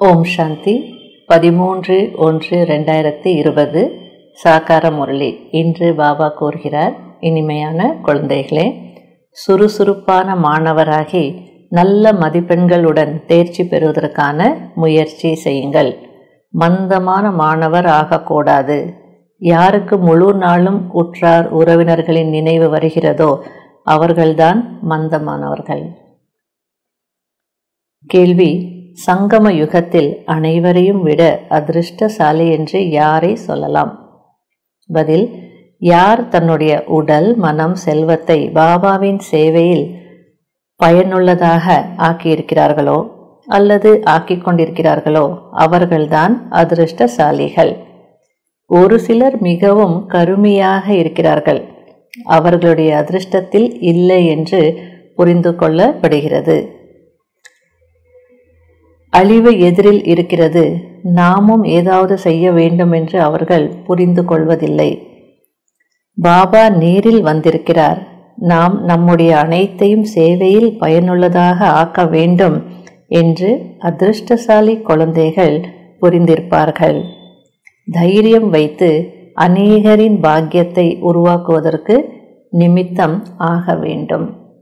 ஓம் சாந்தி பதிமூன்று ஒன்று ரெண்டாயிரத்தி இருபது சாக்கார முரளி இன்று பாபா கூறுகிறார் இனிமையான குழந்தைகளே சுறுசுறுப்பான மாணவராகி நல்ல மதிப்பெண்களுடன் தேர்ச்சி பெறுவதற்கான முயற்சி செய்யுங்கள் மந்தமான மாணவர் ஆகக்கூடாது யாருக்கு முழு நாளும் உற்றார் உறவினர்களின் நினைவு வருகிறதோ அவர்கள்தான் மந்தமானவர்கள் கேள்வி சங்கம யுகத்தில் அனைவரையும் விட அதிர்ஷ்டசாலி என்று யாரை சொல்லலாம் பதில் யார் தன்னுடைய உடல் மனம் செல்வத்தை பாபாவின் சேவையில் பயனுள்ளதாக ஆக்கியிருக்கிறார்களோ அல்லது ஆக்கிக் கொண்டிருக்கிறார்களோ அவர்கள்தான் அதிர்ஷ்டசாலிகள் ஒரு சிலர் மிகவும் கருமையாக இருக்கிறார்கள் அவர்களுடைய அதிர்ஷ்டத்தில் இல்லை என்று புரிந்து கொள்ளப்படுகிறது அழிவு எதிரில் இருக்கிறது நாமும் ஏதாவது செய்ய வேண்டும் என்று அவர்கள் புரிந்து கொள்வதில்லை பாபா நேரில் வந்திருக்கிறார் நாம் நம்முடைய அனைத்தையும் சேவையில் பயனுள்ளதாக ஆக்க வேண்டும் என்று அதிர்ஷ்டசாலி குழந்தைகள் புரிந்திருப்பார்கள் தைரியம் வைத்து அநேகரின் பாக்கியத்தை உருவாக்குவதற்கு நிமித்தம் ஆக வேண்டும்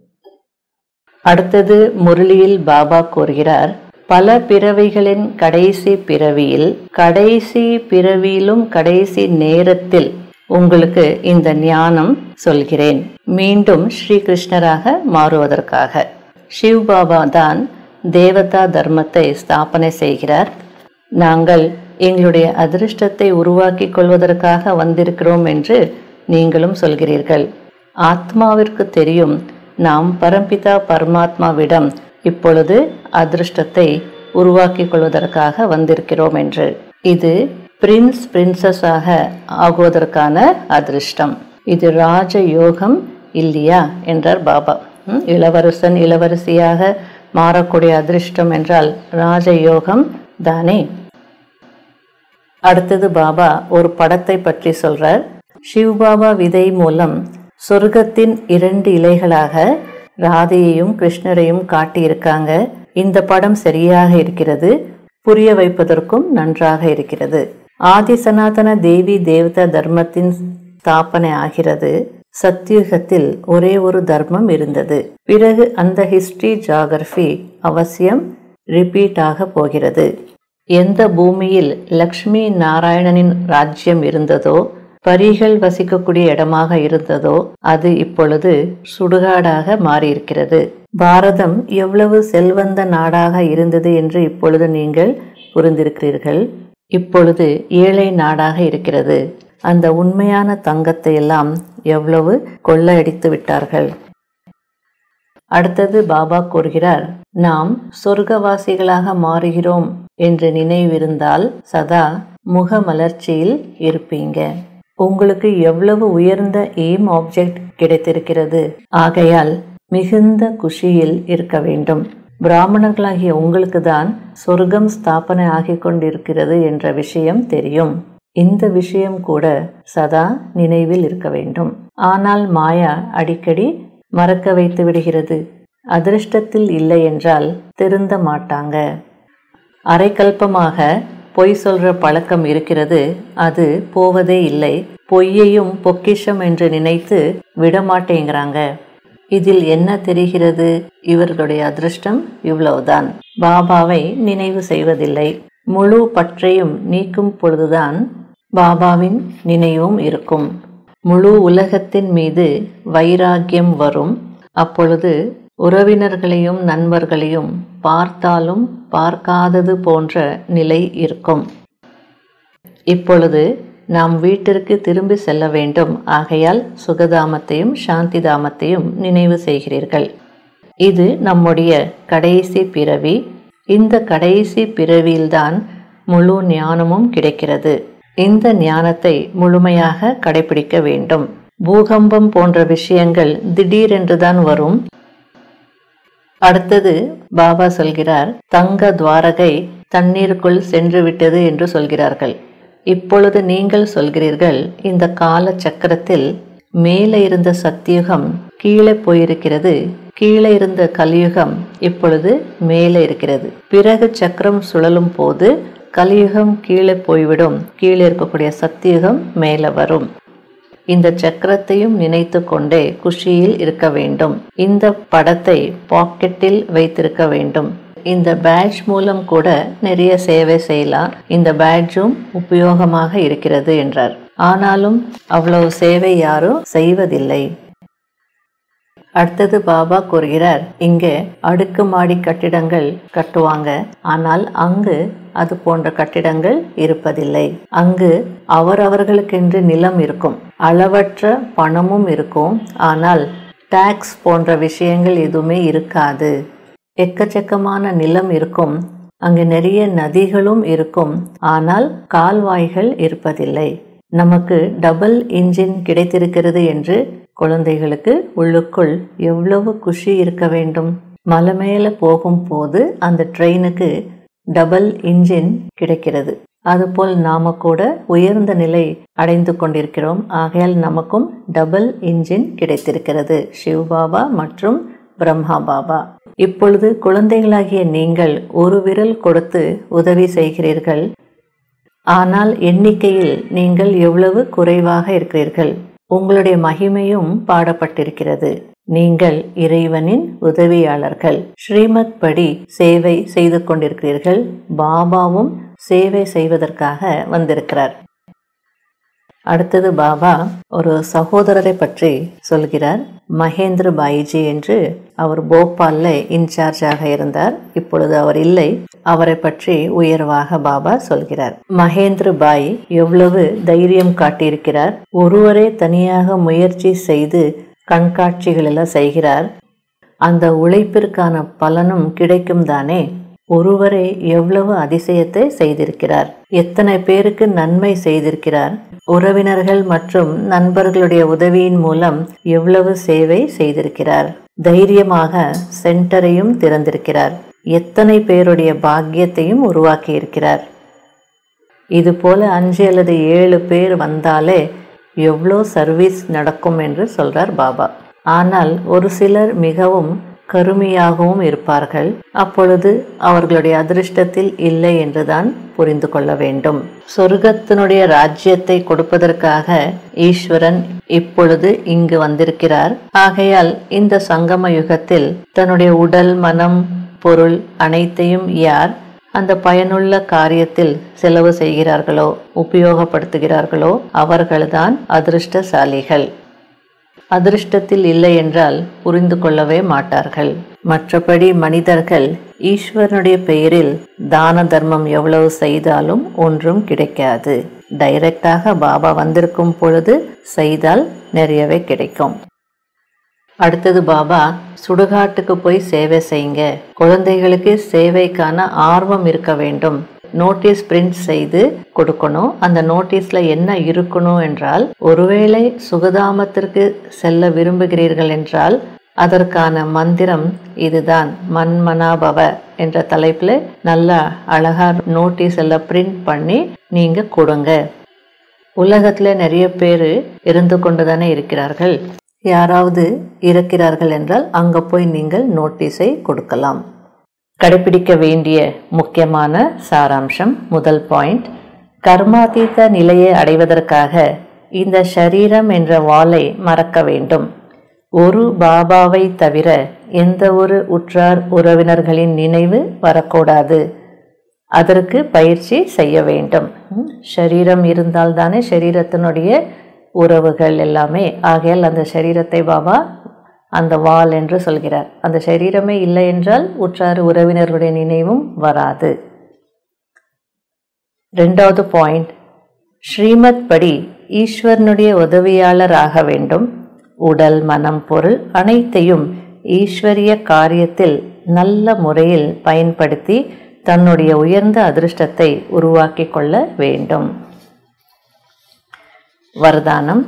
அடுத்தது முரளியில் பாபா கூறுகிறார் பல பிறவிகளின் கடைசி பிறவியில் கடைசி பிறவியிலும் கடைசி நேரத்தில் உங்களுக்கு இந்த ஞானம் சொல்கிறேன் மீண்டும் ஸ்ரீ கிருஷ்ணராக மாறுவதற்காக சிவ் பாபா தான் தேவதா தர்மத்தை ஸ்தாபனை செய்கிறார் நாங்கள் எங்களுடைய அதிர்ஷ்டத்தை உருவாக்கிக் கொள்வதற்காக வந்திருக்கிறோம் என்று நீங்களும் சொல்கிறீர்கள் ஆத்மாவிற்கு தெரியும் நாம் பரம்பிதா பரமாத்மாவிடம் இப்பொழுது அதிர்ஷ்டத்தை உருவாக்கிக் கொள்வதற்காக வந்திருக்கிறோம் என்று இது பிரின்ஸ் பிரின்சஸாக ஆகுவதற்கான அதிர்ஷ்டம் இது ராஜ யோகம் இல்லையா என்றார் பாபா இளவரசன் இளவரசியாக மாறக்கூடிய அதிர்ஷ்டம் என்றால் ராஜயோகம் தானே அடுத்தது பாபா ஒரு படத்தை பற்றி சொல்றார் சிவ்பாபா விதை மூலம் சொர்க்கத்தின் இரண்டு இலைகளாக ராதையையும் கிருஷ்ணரையும் காட்டியிருக்காங்க இந்த படம் சரியாக இருக்கிறது புரிய வைப்பதற்கும் நன்றாக இருக்கிறது ஆதி சனாதன தேவி தேவதா தர்மத்தின் ஸ்தாபனை ஆகிறது சத்தியுகத்தில் ஒரே ஒரு தர்மம் இருந்தது பிறகு அந்த ஹிஸ்டரி ஜாகிரபி அவசியம் ரிப்பீட் ஆக போகிறது எந்த பூமியில் லக்ஷ்மி நாராயணனின் ராஜ்யம் இருந்ததோ பரிகள் வசிக்கக்கூடிய இடமாக இருந்ததோ அது இப்பொழுது சுடுகாடாக மாறியிருக்கிறது பாரதம் எவ்வளவு செல்வந்த நாடாக இருந்தது என்று இப்பொழுது நீங்கள் புரிந்திருக்கிறீர்கள் இப்பொழுது ஏழை நாடாக இருக்கிறது அந்த உண்மையான தங்கத்தை எல்லாம் எவ்வளவு கொள்ளையடித்து விட்டார்கள் அடுத்தது பாபா கூறுகிறார் நாம் சொர்க்கவாசிகளாக மாறுகிறோம் என்று நினைவிருந்தால் சதா முகமலர்ச்சியில் இருப்பீங்க உங்களுக்கு எவ்வளவு உயர்ந்த எய்ம் ஆப்ஜெக்ட் கிடைத்திருக்கிறது ஆகையால் மிகுந்த குஷியில் இருக்க வேண்டும் பிராமணர்களாகிய உங்களுக்கு தான் சொர்க்கம் ஸ்தாபனை ஆகிக் கொண்டிருக்கிறது என்ற விஷயம் தெரியும் இந்த விஷயம் கூட சதா நினைவில் இருக்க வேண்டும் ஆனால் மாயா அடிக்கடி மறக்க வைத்து விடுகிறது அதிர்ஷ்டத்தில் இல்லை என்றால் திருந்த மாட்டாங்க அரைக்கல்பமாக பொய் சொல்ற பழக்கம் இருக்கிறது அது போவதே இல்லை பொய்யையும் பொக்கிஷம் என்று நினைத்து விடமாட்டேங்கிறாங்க இதில் என்ன தெரிகிறது இவர்களுடைய அதிர்ஷ்டம் இவ்வளவுதான் பாபாவை நினைவு செய்வதில்லை முழு பற்றையும் நீக்கும் பொழுதுதான் பாபாவின் நினைவும் இருக்கும் முழு உலகத்தின் மீது வைராக்கியம் வரும் அப்பொழுது உறவினர்களையும் நண்பர்களையும் பார்த்தாலும் பார்க்காதது போன்ற நிலை இருக்கும் இப்பொழுது நாம் வீட்டிற்கு திரும்பி செல்ல வேண்டும் ஆகையால் சுகதாமத்தையும் சாந்தி தாமத்தையும் நினைவு செய்கிறீர்கள் இது நம்முடைய கடைசி பிறவி இந்த கடைசி பிறவியில்தான் முழு ஞானமும் கிடைக்கிறது இந்த ஞானத்தை முழுமையாக கடைபிடிக்க வேண்டும் பூகம்பம் போன்ற விஷயங்கள் திடீரென்றுதான் வரும் அடுத்தது பாபா சொல்கிறார் தங்க துவாரகை தண்ணீருக்குள் சென்று விட்டது என்று சொல்கிறார்கள் இப்பொழுது நீங்கள் சொல்கிறீர்கள் இந்த கால சக்கரத்தில் மேலே இருந்த சத்தியுகம் கீழே போயிருக்கிறது கீழே இருந்த கலியுகம் இப்பொழுது மேலே இருக்கிறது பிறகு சக்கரம் சுழலும் போது கலியுகம் கீழே போய்விடும் கீழே இருக்கக்கூடிய சத்தியுகம் மேலே வரும் இந்த சக்கரத்தையும் நினைத்து கொண்டே குஷியில் இருக்க வேண்டும் இந்த படத்தை பாக்கெட்டில் வைத்திருக்க வேண்டும் இந்த பேட்ச் மூலம் கூட நிறைய சேவை செய்யலாம் இந்த பேட்ஜும் உபயோகமாக இருக்கிறது என்றார் ஆனாலும் அவ்வளவு சேவை யாரும் செய்வதில்லை அடுத்தது பாபா கூறுகிறார் இங்கே அடுக்குமாடி கட்டிடங்கள் கட்டுவாங்க ஆனால் அங்கு அது போன்ற கட்டிடங்கள் இருப்பதில்லை அங்கு அவரவர்களுக்கென்று நிலம் இருக்கும் அளவற்ற பணமும் இருக்கும் ஆனால் டாக்ஸ் போன்ற விஷயங்கள் எதுவுமே இருக்காது எக்கச்சக்கமான நிலம் இருக்கும் அங்கு நிறைய நதிகளும் இருக்கும் ஆனால் கால்வாய்கள் இருப்பதில்லை நமக்கு டபுள் இன்ஜின் கிடைத்திருக்கிறது என்று குழந்தைகளுக்கு உள்ளுக்குள் எவ்வளவு குஷி இருக்க வேண்டும் மலை மேலே போகும்போது அந்த ட்ரெயினுக்கு டபுள் இன்ஜின் கிடைக்கிறது அதுபோல் நாம கூட உயர்ந்த நிலை அடைந்து கொண்டிருக்கிறோம் ஆகையால் நமக்கும் டபுள் இன்ஜின் கிடைத்திருக்கிறது சிவபாபா மற்றும் பிரம்மா பாபா இப்பொழுது குழந்தைகளாகிய நீங்கள் ஒரு விரல் கொடுத்து உதவி செய்கிறீர்கள் ஆனால் எண்ணிக்கையில் நீங்கள் எவ்வளவு குறைவாக இருக்கிறீர்கள் உங்களுடைய மகிமையும் பாடப்பட்டிருக்கிறது நீங்கள் இறைவனின் உதவியாளர்கள் ஸ்ரீமத் படி சேவை செய்து கொண்டிருக்கிறீர்கள் பாபாவும் சேவை செய்வதற்காக வந்திருக்கிறார் அடுத்தது பாபா ஒரு சகோதரரை பற்றி சொல்கிறார் மகேந்திர பாய்ஜி என்று அவர் போபால்ல இன்சார்ஜாக இருந்தார் இப்பொழுது அவர் இல்லை அவரை பற்றி உயர்வாக பாபா சொல்கிறார் மகேந்திர பாய் எவ்வளவு தைரியம் காட்டியிருக்கிறார் ஒருவரே தனியாக முயற்சி செய்து கண்காட்சிகள் எல்லாம் செய்கிறார் அந்த உழைப்பிற்கான பலனும் கிடைக்கும் தானே ஒருவரே எவ்வளவு அதிசயத்தை செய்திருக்கிறார் எத்தனை பேருக்கு நன்மை செய்திருக்கிறார் உறவினர்கள் மற்றும் நண்பர்களுடைய உதவியின் மூலம் எவ்வளவு சேவை செய்திருக்கிறார் தைரியமாக சென்டரையும் திறந்திருக்கிறார் எத்தனை பேருடைய பாக்கியத்தையும் உருவாக்கி இருக்கிறார் இது போல அஞ்சு அல்லது ஏழு பேர் வந்தாலே எவ்வளோ சர்வீஸ் நடக்கும் என்று சொல்றார் பாபா ஆனால் ஒரு சிலர் மிகவும் கருமையாகவும் இருப்பார்கள் அப்பொழுது அவர்களுடைய அதிர்ஷ்டத்தில் இல்லை என்றுதான் புரிந்து கொள்ள வேண்டும் சொர்க்கத்தினுடைய ராஜ்யத்தை கொடுப்பதற்காக ஈஸ்வரன் இப்பொழுது இங்கு வந்திருக்கிறார் ஆகையால் இந்த சங்கம யுகத்தில் தன்னுடைய உடல் மனம் பொருள் அனைத்தையும் யார் அந்த பயனுள்ள காரியத்தில் செலவு செய்கிறார்களோ உபயோகப்படுத்துகிறார்களோ அவர்கள்தான் அதிர்ஷ்டசாலிகள் அதிர்ஷ்டத்தில் இல்லை என்றால் புரிந்து கொள்ளவே மாட்டார்கள் மற்றபடி மனிதர்கள் ஈஸ்வரனுடைய பெயரில் தான தர்மம் எவ்வளவு செய்தாலும் ஒன்றும் கிடைக்காது டைரக்டாக பாபா வந்திருக்கும் பொழுது செய்தால் நிறையவே கிடைக்கும் அடுத்தது பாபா சுடுகாட்டுக்கு போய் சேவை செய்யுங்க குழந்தைகளுக்கு சேவைக்கான ஆர்வம் இருக்க வேண்டும் நோட்டீஸ் பிரிண்ட் செய்து கொடுக்கணும் அந்த நோட்டீஸ்ல என்ன இருக்கணும் என்றால் ஒருவேளை சுகதாமத்திற்கு செல்ல விரும்புகிறீர்கள் என்றால் அதற்கான மந்திரம் இதுதான் மன்மனாபவ என்ற தலைப்புல நல்லா அழகா நோட்டீஸ் எல்லாம் பிரிண்ட் பண்ணி நீங்க கொடுங்க உலகத்துல நிறைய பேர் இருந்து கொண்டுதானே இருக்கிறார்கள் யாராவது இருக்கிறார்கள் என்றால் அங்க போய் நீங்கள் நோட்டீஸை கொடுக்கலாம் கடைபிடிக்க வேண்டிய முக்கியமான சாராம்சம் முதல் பாயிண்ட் கர்மாதீத நிலையை அடைவதற்காக இந்த ஷரீரம் என்ற வாளை மறக்க வேண்டும் ஒரு பாபாவை தவிர எந்த ஒரு உற்றார் உறவினர்களின் நினைவு வரக்கூடாது அதற்கு பயிற்சி செய்ய வேண்டும் ம், ஷரீரம் இருந்தால் தானே ஷரீரத்தினுடைய உறவுகள் எல்லாமே ஆகையால் அந்த ஷரீரத்தை பாபா அந்த வாள் என்று சொல்கிறார் அந்த சரீரமே இல்லை என்றால் உற்றார் உறவினர்களுடைய நினைவும் வராது ரெண்டாவது பாயிண்ட் ஸ்ரீமத் படி ஈஸ்வரனுடைய உதவியாளர் ஆக வேண்டும் உடல் மனம் பொருள் அனைத்தையும் ஈஸ்வரிய காரியத்தில் நல்ல முறையில் பயன்படுத்தி தன்னுடைய உயர்ந்த அதிர்ஷ்டத்தை உருவாக்கி கொள்ள வேண்டும் வரதானம்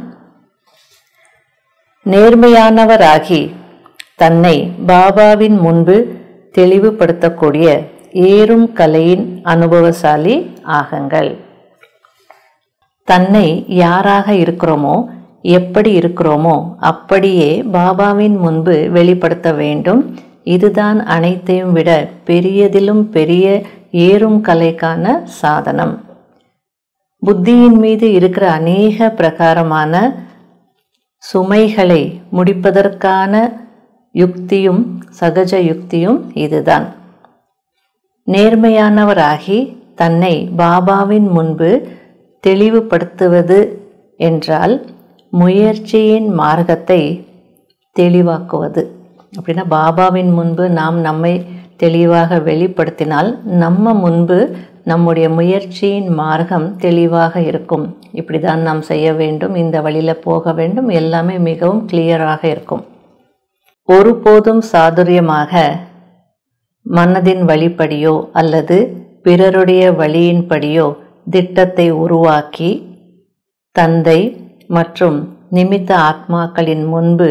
நேர்மையானவராகி தன்னை பாபாவின் முன்பு தெளிவுபடுத்தக்கூடிய ஏறும் கலையின் அனுபவசாலி ஆகுங்கள் தன்னை யாராக இருக்கிறோமோ எப்படி இருக்கிறோமோ அப்படியே பாபாவின் முன்பு வெளிப்படுத்த வேண்டும் இதுதான் அனைத்தையும் விட பெரியதிலும் பெரிய ஏறும் கலைக்கான சாதனம் புத்தியின் மீது இருக்கிற அநேக பிரகாரமான சுமைகளை முடிப்பதற்கான யுக்தியும் சகஜ யுக்தியும் இதுதான் நேர்மையானவராகி தன்னை பாபாவின் முன்பு தெளிவுபடுத்துவது என்றால் முயற்சியின் மார்க்கத்தை தெளிவாக்குவது அப்படின்னா பாபாவின் முன்பு நாம் நம்மை தெளிவாக வெளிப்படுத்தினால் நம்ம முன்பு நம்முடைய முயற்சியின் மார்க்கம் தெளிவாக இருக்கும் இப்படி தான் நாம் செய்ய வேண்டும் இந்த வழியில் போக வேண்டும் எல்லாமே மிகவும் கிளியராக இருக்கும் ஒருபோதும் சாதுரியமாக மனதின் வழிப்படியோ அல்லது பிறருடைய வழியின்படியோ திட்டத்தை உருவாக்கி தந்தை மற்றும் நிமித்த ஆத்மாக்களின் முன்பு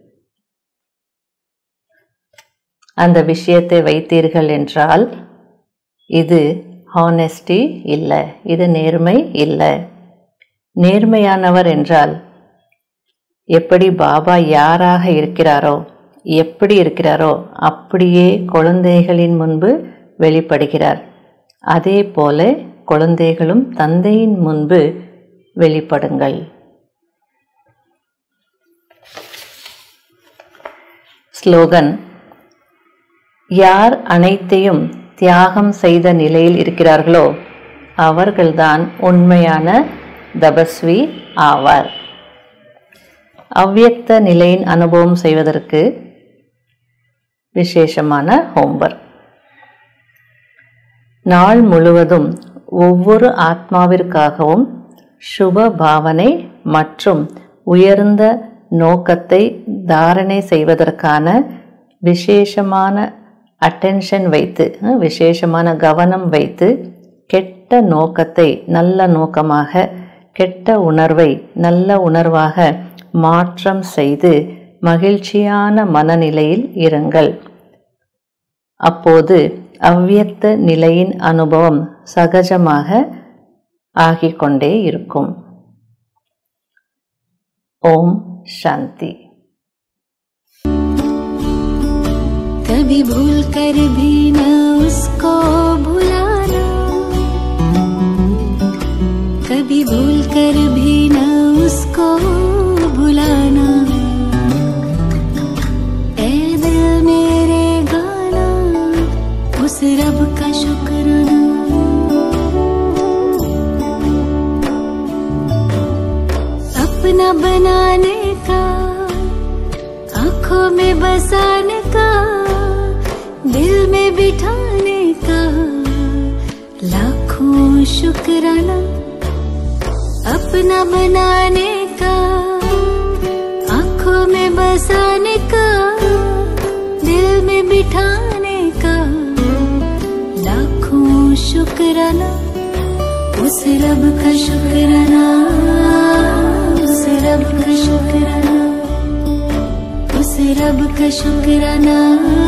அந்த விஷயத்தை வைத்தீர்கள் என்றால் இது ஹானஸ்டி இல்லை இது நேர்மை இல்லை நேர்மையானவர் என்றால் எப்படி பாபா யாராக இருக்கிறாரோ எப்படி இருக்கிறாரோ அப்படியே குழந்தைகளின் முன்பு வெளிப்படுகிறார் அதே போல குழந்தைகளும் தந்தையின் முன்பு வெளிப்படுங்கள் ஸ்லோகன் யார் அனைத்தையும் தியாகம் செய்த நிலையில் இருக்கிறார்களோ அவர்கள்தான் உண்மையான தபஸ்வி ஆவார் அவ்வியக்த நிலையின் அனுபவம் செய்வதற்கு விசேஷமான ஹோம்வொர்க் நாள் முழுவதும் ஒவ்வொரு ஆத்மாவிற்காகவும் சுப பாவனை மற்றும் உயர்ந்த நோக்கத்தை தாரணை செய்வதற்கான விசேஷமான அட்டென்ஷன் வைத்து அஹ், விசேஷமான கவனம் வைத்து கெட்ட நோக்கத்தை நல்ல நோக்கமாக கெட்ட உணர்வை நல்ல உணர்வாக மாற்றம் செய்து மகிழ்ச்சியான மனநிலையில் இருங்கள் அப்போது அவ்வியக்த நிலையின் அனுபவம் சகஜமாக ஆகிக்கொண்டே இருக்கும் ஓம் சாந்தி कभी भूल कर भी न उसको भुलाना कभी भूल कर भी न उसको भुलाना ऐ दिल मेरे गाना उस रब का शुक्राना अपना बनाने का आंखों में बसाने का दिल में बिठाने का लाखों शुक्राना अपना बनाने का आंखों में बसाने का दिल में बिठाने का लाखों शुक्राना उस रब का शुक्राना उस रब का शुक्राना उस रब का शुक्राना